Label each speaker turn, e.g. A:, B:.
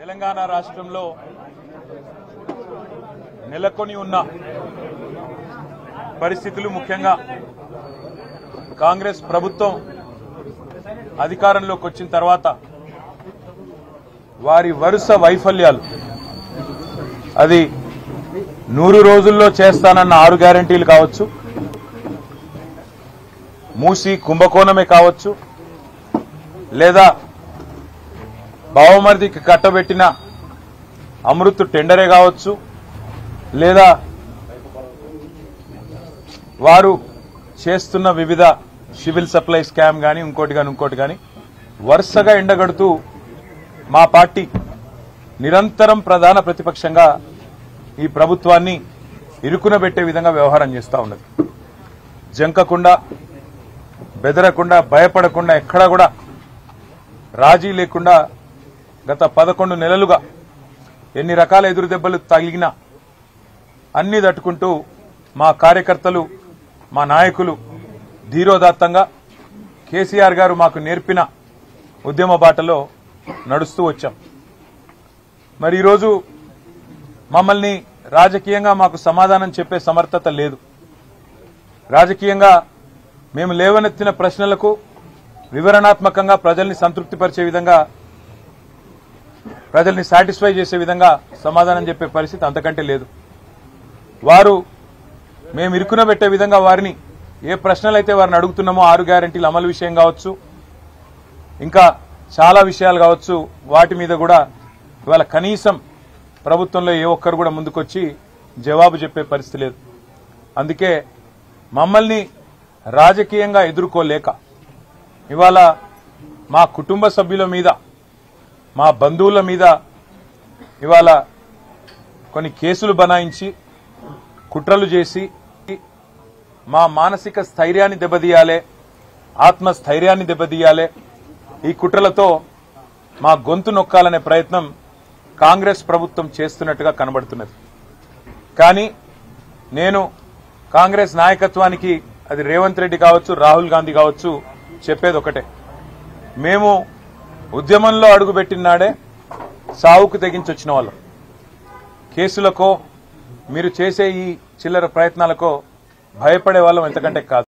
A: తెలంగాణ రాష్ట్రంలో నెలకొని ఉన్న పరిస్థితులు ముఖ్యంగా కాంగ్రెస్ ప్రభుత్వం అధికారంలోకి వచ్చిన తర్వాత వారి వరుస వైఫల్యాలు అది నూరు రోజుల్లో చేస్తానన్న ఆరు గ్యారంటీలు కావచ్చు మూసి కుంభకోణమే కావచ్చు లేదా బావమరిదికి కట్టబెట్టిన అమృత్ టెండరే కావచ్చు లేదా వారు చేస్తున్న వివిధ సివిల్ సప్లై స్కామ్ కానీ ఇంకోటి కానీ ఇంకోటి కానీ వరుసగా ఎండగడుతూ మా పార్టీ నిరంతరం ప్రధాన ప్రతిపక్షంగా ఈ ప్రభుత్వాన్ని ఇరుకునబెట్టే విధంగా వ్యవహారం చేస్తూ ఉన్నది జంకకుండా బెదరకుండా భయపడకుండా ఎక్కడా కూడా రాజీ లేకుండా గత పదకొండు నెలలుగా ఎన్ని రకాల ఎదురు దెబ్బలు తగిలినా అన్ని తట్టుకుంటూ మా కార్యకర్తలు మా నాయకులు ధీరోదాత్తంగా కేసీఆర్ గారు మాకు నేర్పిన ఉద్యమ బాటలో నడుస్తూ వచ్చాం మరి ఈరోజు మమ్మల్ని రాజకీయంగా మాకు సమాధానం చెప్పే సమర్థత లేదు రాజకీయంగా మేము లేవనెత్తిన ప్రశ్నలకు వివరణాత్మకంగా ప్రజల్ని సంతృప్తిపరిచే విధంగా ప్రజల్ని సాటిస్ఫై చేసే విధంగా సమాధానం చెప్పే పరిస్థితి అంతకంటే లేదు వారు మేము ఇరుకున పెట్టే విధంగా వారిని ఏ ప్రశ్నలైతే వారిని అడుగుతున్నామో ఆరు గ్యారంటీల అమలు విషయం కావచ్చు ఇంకా చాలా విషయాలు కావచ్చు వాటి మీద కూడా ఇవాళ కనీసం ప్రభుత్వంలో ఏ ఒక్కరు కూడా ముందుకొచ్చి జవాబు చెప్పే పరిస్థితి లేదు అందుకే మమ్మల్ని రాజకీయంగా ఎదుర్కోలేక ఇవాళ మా కుటుంబ సభ్యుల మీద మా బంధువుల మీద ఇవాళ కొన్ని కేసులు బనాయించి కుట్రలు చేసి మా మానసిక స్థైర్యాన్ని దెబ్బతీయాలే ఆత్మస్థైర్యాన్ని దెబ్బతీయాలే ఈ కుట్రలతో మా గొంతు నొక్కాలనే ప్రయత్నం కాంగ్రెస్ ప్రభుత్వం చేస్తున్నట్టుగా కనబడుతున్నది కానీ నేను కాంగ్రెస్ నాయకత్వానికి అది రేవంత్ రెడ్డి కావచ్చు రాహుల్ గాంధీ కావచ్చు చెప్పేది ఒకటే మేము ఉద్యమంలో అడుగుపెట్టిన నాడే సావుకు తెగించొచ్చిన వాళ్ళం కేసులకో మీరు చేసే ఈ చిల్లర ప్రయత్నాలకో భయపడే వాళ్ళం ఎంతకంటే కాదు